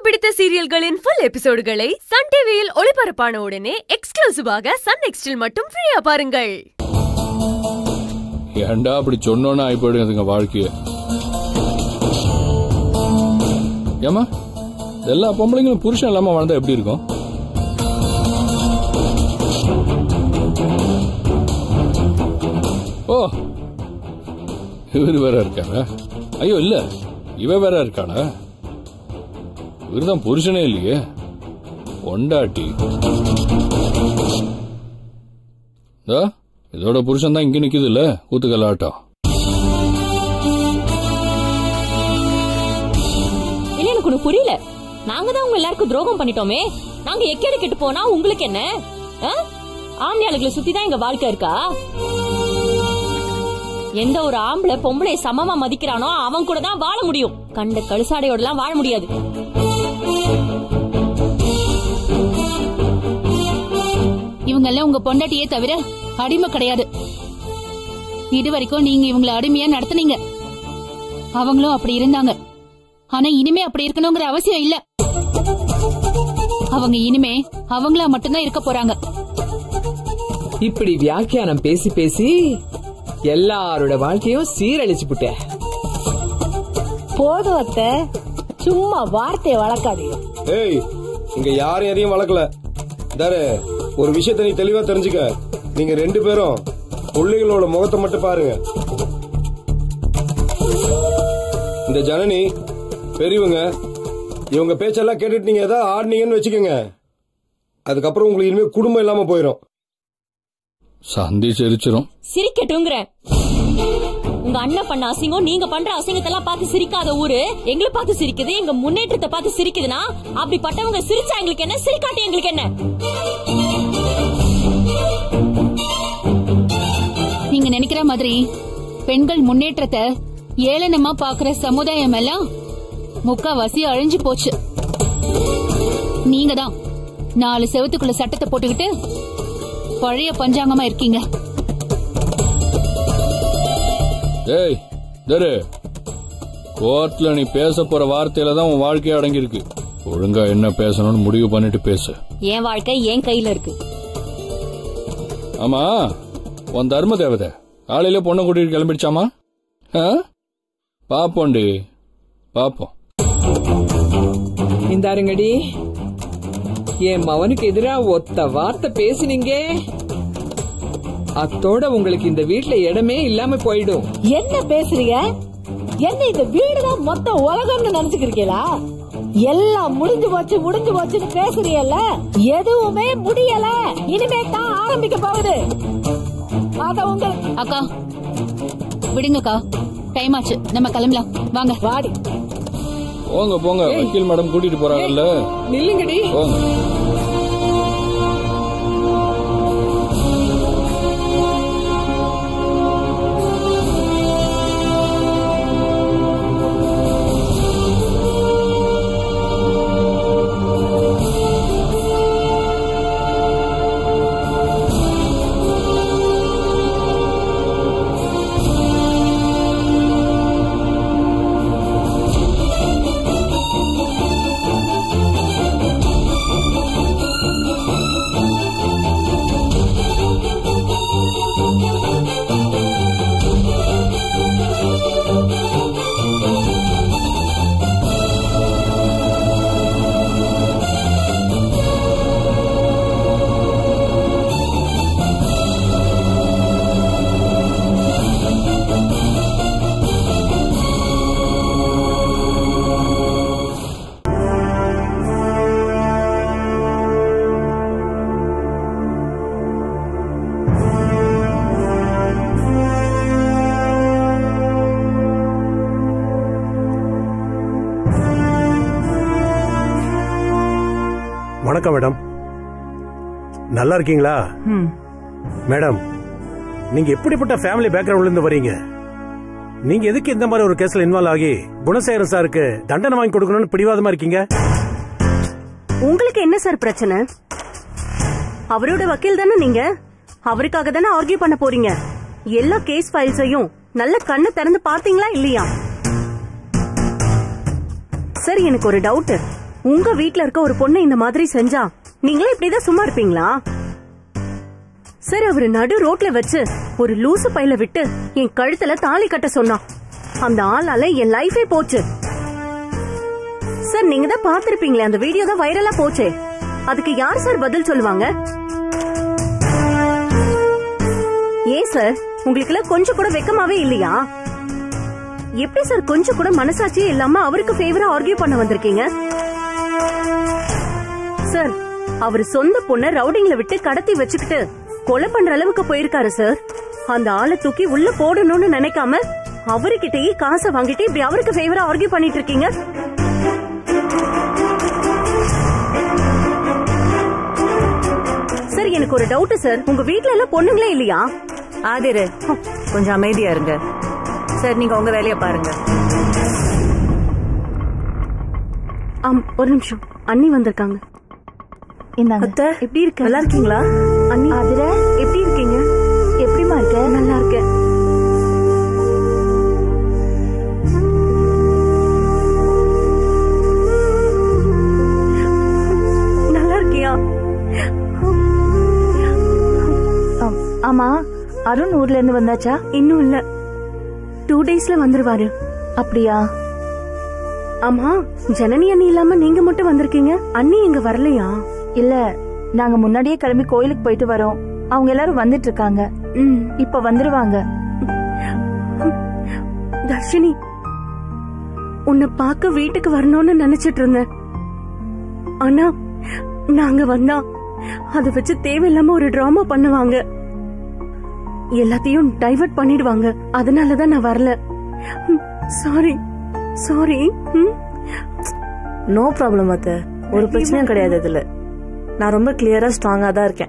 பிடித்த சீரியல்களின் full எபிசோடுகளை Sun டிவியில் ஒளிபரப்பான உடனே எக்ஸ்க்ளூசிவாக சன் நெக்ஸ்டில் மட்டும் ஃப்ரீயா பாருங்கள் ஏன்டா அப்படி சொன்னோன்னு ஆகி போயிடுதுங்க வாழ்க்கைய ஏமா எல்லா பொம்பளைங்களும் புருஷன் இல்லாம வாழ்ந்தா எப்படி இருக்கும் ஓ இவர் வேற இருக்காரா ஐயோ இல்ல இவ வேற இருக்காளா இவர்தான் புருஷனே இல்லையே பொண்டாட்டி இதோ, இதோட புருஷன் தான் இங்க நிக்குது இல்ல கூத்துக்கல்லாட்டம் இல்ல எனக்கு ஒண்ணு புரியல நாங்க தான் உங்க எல்லாருக்கும் துரோகம் பண்ணிட்டோமே நாங்க எக்கேடு கெட்டு போனா உங்களுக்கு என்ன ஆ? ஆம்பளையாளுகளை சுத்தி தான் எங்க வாழ்க்கை இருக்கா எந்த ஒரு ஆம்பளை பொம்பளை சமமா மதிக்கிறானோ அவன் கூட தான் வாழ முடியும் கண்ட கழுசாடையோட எல்லாம் வாழ முடியாது இவங்க எல்லாம் உங்க பொண்டாட்டியே தவிர அடிமை கிடையாது இது வரைக்கும் நீங்க இவங்கள அடிமையா நடத்துனீங்க அவங்களும் அப்படி இருந்தாங்க ஆனா இனிமே அப்படி இருக்கணுங்கிற அவசியம் இல்ல அவங்க இனிமே அவங்களா மட்டும்தான் இருக்க போறாங்க இப்படி வியாக்கியானம் பேசி பேசி எல்லாரோட வாழ்க்கையும் சீரழிச்சு புட்ட போதும் அத்தை சும்மா வார்த்தையை வளர்க்காதீங்க ஏய் இங்க யார் யாரையும் வளர்க்கல தாரு ஒரு விஷயத்த நீ தெளிவா தெரிஞ்சுக்க நீங்க ரெண்டு பேரும் பிள்ளைகளோட முகத்தை மட்டும் பாருங்க இந்த ஜனனி பெரியவங்க இவங்க பேச்செல்லாம் கேட்டுட்டு நீங்க ஏதாவது ஆடினீங்கன்னு வச்சுக்கோங்க அதுக்கப்புறம் உங்களுக்கு இனிமே குடும்பம் இல்லாம போயிடும் சந்தி சிரிச்சிரும் சிரிக்கட்டுங்கிறேன் உங்க அண்ணன் பண்ண அசிங்கம் நீங்க பண்ற அசிங்கத்தெல்லாம் பார்த்து சிரிக்காத ஊரு எங்களை பார்த்து சிரிக்குது எங்க முன்னேற்றத்தை பார்த்து சிரிக்குதுன்னா அப்படிப்பட்டவங்க சிரிச்சா எங்களுக்கு என்ன சிரிக்காட்டி எங்களுக்கு என்ன நீங்க நினைக்கிற மாதிரி பெண்கள் முன்னேற்றத்தை ஏளனமா பாக்குற சமுதாயம் எல்லாம் முக்காவாசி அழிஞ்சு போச்சு நீங்க தான் நாலு செவத்துக்குள்ள சட்டத்தை போட்டுக்கிட்டு பழைய பஞ்சாங்கமா இருக்கீங்க ஏய் தரு கோர்ட்ல நீ பேச போற வார்த்தையில தான் உன் வாழ்க்கையே அடங்கியிருக்கு ஒழுங்கா என்ன பேசணும்னு முடிவு பண்ணிட்டு பேசு என் வாழ்க்கை என் கையில இருக்கு ஆமா உன் தர்ம தேவதை காலையில பொண்ணை கூட்டிட்டு கிளம்பிடுச்சாமா ஆ? பாப்போண்டி பாப்போம் இந்தாருங்கடி என் மவனுக்கு எதிரா ஒத்த வார்த்தை பேசுனீங்க அத்தோட உங்களுக்கு இந்த வீட்ல இடமே இல்லாம போயிடும் என்ன பேசுறீங்க என்ன இந்த வீடுதான் மொத்த உலகம்னு நினைச்சுக்கிறீங்களா எல்லாம் முடிஞ்சு போச்சு முடிஞ்சு போச்சுன்னு பேசுறீங்கல்ல எதுவுமே முடியல இனிமே தான் ஆரம்பிக்க போகுது அத உங்களுக்கு அக்கா விடுங்கக்கா டைம் ஆச்சு நம்ம கிளம்பலாம் வாங்க வாடி போங்க போங்க வக்கீல் மேடம் கூட்டிட்டு போறாங்கல்ல நில்லுங்கடி போங்க வணக்கம் மேடம் நல்லா இருக்கீங்களா மேடம் நீங்க எப்படிப்பட்ட ஃபேமிலி பேக்ரவுண்ட்ல இருந்து வரீங்க நீங்க எதுக்கு இந்த மாதிரி ஒரு கேஸ்ல இன்வால்வ் ஆகி குணசேகரன் சாருக்கு தண்டனை வாங்கி கொடுக்கணும்னு பிடிவாதமா இருக்கீங்க உங்களுக்கு என்ன சார் பிரச்சனை அவரோட வக்கீல் தானே நீங்க அவருக்காக தானே ஆர்கியூ பண்ண போறீங்க எல்லா கேஸ் ஃபைல்ஸையும் நல்ல கண்ணு திறந்து பார்த்தீங்களா இல்லையா சார் எனக்கு ஒரு டவுட் உங்க வீட்ல இருக்க ஒரு பொண்ணை இந்த மாதிரி செஞ்சா நீங்களே இப்படிதான் சும்மா இருப்பீங்களா சார் அவரு நடு ரோட்ல வச்சு ஒரு லூசு பையில விட்டு என் கழுத்துல தாலி கட்ட சொன்னான் அந்த ஆளால என் லைஃபே போச்சு சார் நீங்க தான் பாத்திருப்பீங்களே அந்த வீடியோ தான் வைரலா போச்சே அதுக்கு யார் சார் பதில் சொல்லுவாங்க ஏன் சார் உங்களுக்கு எல்லாம் கொஞ்சம் கூட வெக்கமாவே இல்லையா எப்படி சார் கொஞ்சம் கூட மனசாட்சியே இல்லாம அவருக்கு ஃபேவரா ஆர்கியூ பண்ண வந்திருக்கீங்க சார் அவர் சொந்த பொண்ண ரவுடிங்ல விட்டு கடத்தி வச்சுக்கிட்டு கொலை பண்ற அளவுக்கு போயிருக்காரு சார் அந்த ஆளை தூக்கி உள்ள போடணும்னு நினைக்காம அவர்கிட்டயே காசை வாங்கிட்டு இப்படி அவருக்கு ஃபேவரா ஆர்கியூ பண்ணிட்டு இருக்கீங்க சார் எனக்கு ஒரு டவுட் சார் உங்க வீட்ல எல்லாம் பொண்ணுங்களே இல்லையா ஆதிரு கொஞ்சம் அமைதியா இருங்க சார் நீங்க உங்க வேலையை பாருங்க ஆம் ஒரு நிமிஷம் அண்ணி வந்திருக்காங்க இந்தாங்க அத்தை எப்படி இருக்க நல்லா இருக்கீங்களா அண்ணி அதுல எப்படி இருக்கீங்க எப்படிமா இருக்க நல்லா இருக்கேன் நல்லா இருக்கியா ஆமா அருண் ஊர்ல இருந்து வந்தாச்சா இன்னும் இல்ல டூ டேஸ்ல வந்துருவாரு அப்படியா ஆமா ஜனனி அண்ணி இல்லாம நீங்க மட்டும் வந்திருக்கீங்க அண்ணி எங்க வரலையா இல்ல நாங்க முன்னாடியே கிளம்பி கோயிலுக்கு போயிட்டு வரோம் அவங்க எல்லாரும் வந்துட்டு இருக்காங்க ம் இப்ப வந்துருவாங்க தர்ஷினி உன்னை பார்க்க வீட்டுக்கு வரணும்னு நினைச்சிட்டு இருந்தேன் ஆனா நாங்க வந்தா அத வச்சு தேவையில்லாம ஒரு டிராமா பண்ணுவாங்க எல்லாத்தையும் டைவர்ட் பண்ணிடுவாங்க அதனாலதான் நான் வரல சாரி சாரி நோ ப்ராப்ளம் அத்த ஒரு பிரச்சனையும் கிடையாது இதுல நான் ரொம்ப கிளியரா ஸ்ட்ராங்கா தான் இருக்கேன்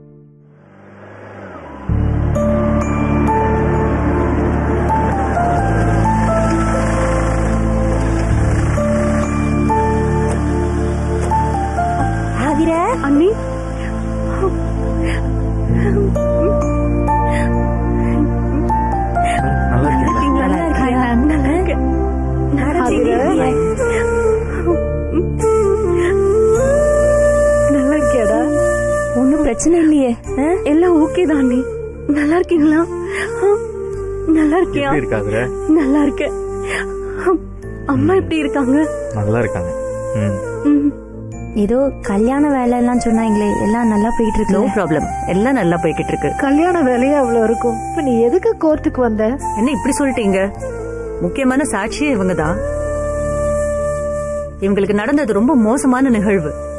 ஆகிற அண்ணி நல்லா இருக்கீங்களா நல்லா இருக்கியா? நல்லா இருக்கேன். நல்லா இருக்கீங்க? நல்லா இருக்கியாடா ஒன்னும் பிரச்சனை இல்லையே எல்லாம் ஓகே தான் அண்ணி நல்லா இருக்கீங்களா நல்லா இருக்கியா எப்படி இருக்காதுல நல்லா இருக்கேன் அம்மா எப்படி இருக்காங்க நல்லா இருக்காங்க ம் ம். ஏதோ கல்யாண வேலை எல்லாம் சொன்னாங்களே எல்லாம் நல்லா போயிட்டு இருக்கு நோ ப்ராப்ளம் எல்லாம் நல்லா போய்கிட்டு இருக்கு கல்யாண வேலையே அவ்வளவு இருக்கும் இப்ப நீ எதுக்கு கோர்ட்டுக்கு வந்த என்ன இப்படி சொல்லிட்டீங்க முக்கியமான சாட்சியே இவங்க தான் இவங்களுக்கு நடந்தது ரொம்ப மோசமான நிகழ்வு